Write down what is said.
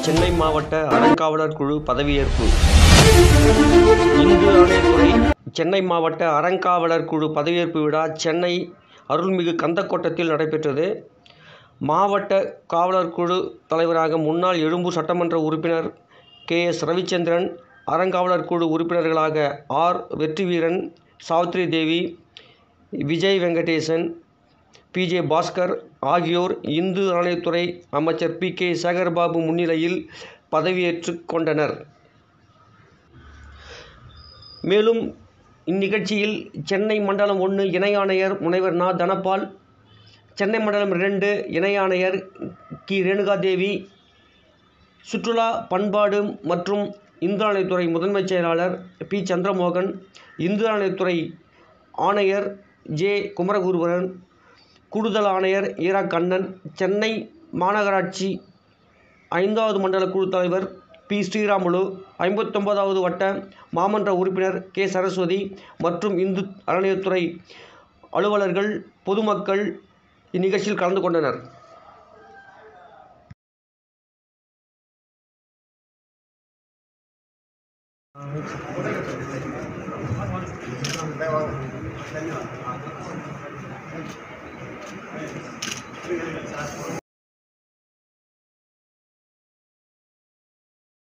சென்னை மாவட்ட அறங்காவலர் குழு பதவியேற்பு இந்து ஆணையத்துறை சென்னை மாவட்ட அறங்காவலர் குழு பதவியேற்பு விழா சென்னை அருள்மிகு கந்தக்கோட்டத்தில் நடைபெற்றது மாவட்ட காவலர் குழு தலைவராக முன்னாள் எழும்பூர் சட்டமன்ற உறுப்பினர் கே எஸ் ரவிச்சந்திரன் அறங்காவலர் குழு உறுப்பினர்களாக ஆர் வெற்றிவீரன் சாவித்ரி தேவி விஜய் வெங்கடேசன் பிஜே பாஸ்கர் ஆகியோர் இந்து ஆணையத்துறை அமைச்சர் பி கே சேகர்பாபு முன்னிலையில் பதவியேற்றுக் கொண்டனர் மேலும் இந்நிகழ்ச்சியில் சென்னை மண்டலம் ஒன்று இணை ஆணையர் முனைவர் நா தனபால் சென்னை மண்டலம் இரண்டு இணை ஆணையர் கி ரேணுகாதேவி சுற்றுலா பண்பாடு மற்றும் இந்து ஆணையத்துறை முதன்மைச் செயலாளர் பி சந்திரமோகன் இந்து ஆணையத்துறை ஆணையர் ஜே குமரகுருபரன் கூடுதல் ஆணையர் ஈரா கண்ணன் சென்னை மாநகராட்சி ஐந்தாவது மண்டல குழு தலைவர் பி ஸ்ரீராமுலு ஐம்பத்தொன்பதாவது வட்ட மாமன்ற உறுப்பினர் கே சரஸ்வதி மற்றும் இந்து அறநிலையத்துறை அலுவலர்கள் பொதுமக்கள் இந்நிகழ்ச்சியில் கலந்து கொண்டனர்